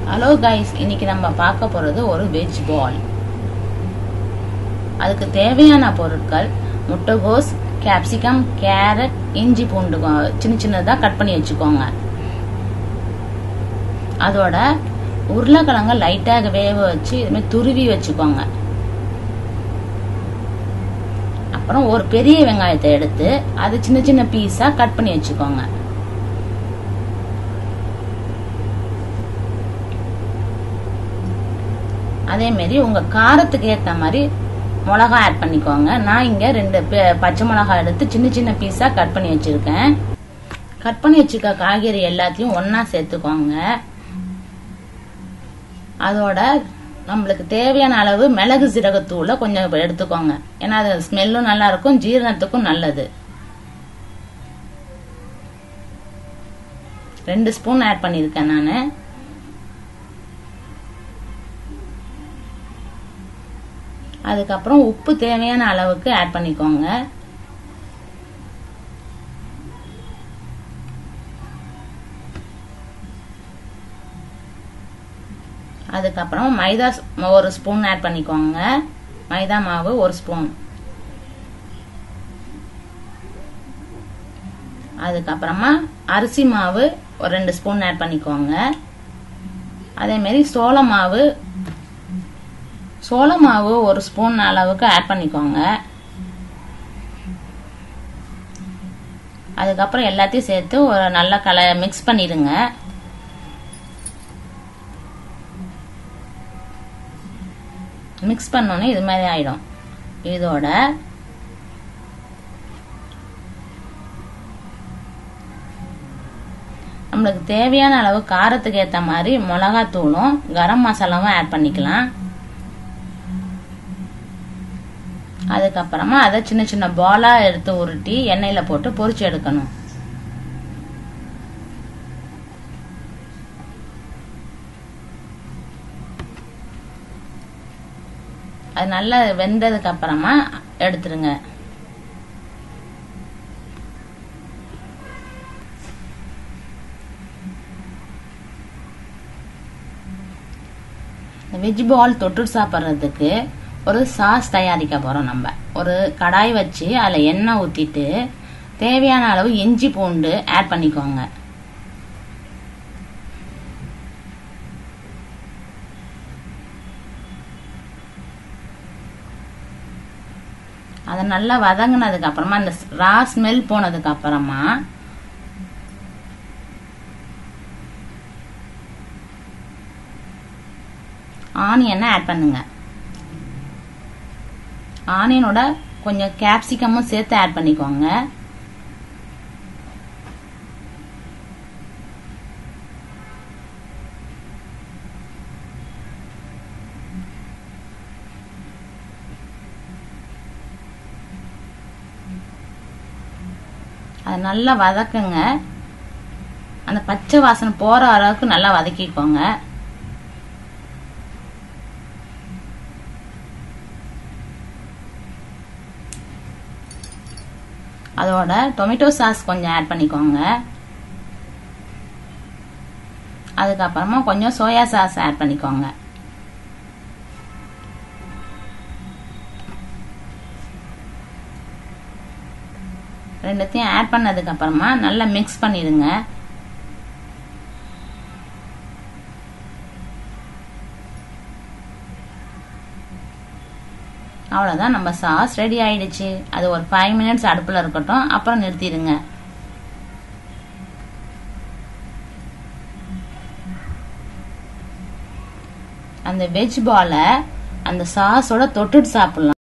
hello guys இன்னைக்கு நம்ம பார்க்க போறது ஒரு வெஜ் பால் அதுக்கு தேவையான பொருட்கள் முட்டைகோஸ் கேப்சிகம் கேரட் இஞ்சி பூண்டு கொ- சின்ன சின்னதா கட் பண்ணி வச்சுக்கோங்க அதோட உருளைக்கிழங்க லைட்டாக வேக வச்சு இதுமாதிரி துருவி வச்சுக்கோங்க அப்புறம் ஒரு பெரிய வெங்காயத்தை எடுத்து அது சின்ன சின்ன பீஸா கட் பண்ணி வச்சுக்கோங்க அதே மாதிரி உங்க காரத்துக்கு ஏத்த மாதிரி மிளகா ஆட் பண்ணிக்கோங்க நான் இங்க ரெண்டு பே- பச்சை மிளகாய் எடுத்து சின்ன சின்ன பீஸா கட் பண்ணி வச்சிருக்கேன் கட் பண்ணி வச்சிருக்க காய்கறி எல்லாத்தையும் ஒண்ணா சேர்த்துக்கோங்க அதோட நம்மளுக்கு தேவையான அளவு மிளகு சீரகத்தூளை கொஞ்சம் எடுத்துக்கோங்க ஏன்னா அது ஸ்மெல்லும் நல்லா இருக்கும் ஜீரணத்துக்கும் நல்லது ரெண்டு ஸ்பூன் ஆட் பண்ணியிருக்கேன் நான் அதுக்கப்புறம் உப்பு தேவையான அளவுக்கு ஆட் பண்ணிக்கோங்க அதுக்கப்புறம் மைதா ஸ்- ஒரு ஸ்பூன் ஆட் பண்ணிக்கோங்க மைதா மாவு ஒரு ஸ்பூன் அதுக்கப்புறமா அரிசி மாவு ஒரு ரெண்டு ஸ்பூன் ஆட் பண்ணிக்கோங்க அதே மாதிரி சோள மாவு சோள மாவு ஒரு ஸ்பூன் அளவுக்கு ஆட் பண்ணிக்கோங்க அதுக்கப்புறம் எல்லாத்தையும் சேர்த்து ஒரு நல்ல கல மிக்ஸ் பண்ணிடுங்க மிக்ஸ் பண்ணோன்னே இது மாதிரி ஆயிடும் இதோட நம்மளுக்கு தேவையான அளவு காரத்துக்கு ஏற்ற மாதிரி மிளகாத்தூளும் கரம் மசாலாவும் ஆட் பண்ணிக்கலாம் அதுக்கப்புறமா அதை சின்ன சின்ன பாலா எடுத்து உருட்டி எண்ணெயில போட்டு பொரிச்சு எடுக்கணும் அது நல்லா வெந்ததுக்கு அப்புறமா எடுத்துருங்க வெஜ் பால் தொட்டு சாப்பிட்றதுக்கு ஒரு சாஸ் தயாரிக்க போறோம் நம்ம ஒரு கடாய் வச்சு அதில் எண்ணெய் ஊற்றிட்டு தேவையான அளவு இஞ்சி பூண்டு ஆட் பண்ணிக்கோங்க அதை நல்லா வதங்கினதுக்கு அப்புறமா அந்த ரா ஸ்மெல் போனதுக்கு அப்புறமா ஆனியனை ஆட் பண்ணுங்க ஆனியனோட கொஞ்சம் கேப்சிகமும் சேர்த்து ஆட் பண்ணிக்கோங்க அதை நல்லா வதக்குங்க அந்த பச்சை வாசனை போற அளவுக்கு நல்லா வதக்கிக்கோங்க அதோட டொமேட்டோ சாஸ் கொஞ்சம் ஆட் பண்ணிக்கோங்க அதுக்கப்புறமா கொஞ்சம் சோயா சாஸ் ஆட் பண்ணிக்கோங்க ரெண்டுத்தையும் ஆட் பண்ணதுக்கு அப்புறமா நல்லா மிக்ஸ் பண்ணிடுங்க அவ்வளோதான் நம்ம சாஸ் ரெடி ஆயிடுச்சு அது ஒரு ஃபைவ் மினிட்ஸ் அடுப்பில் இருக்கட்டும் அப்புறம் நிறுத்திடுங்க அந்த வெஜ் பாலை அந்த சாஸோட தொட்டுட்டு சாப்பிடலாம்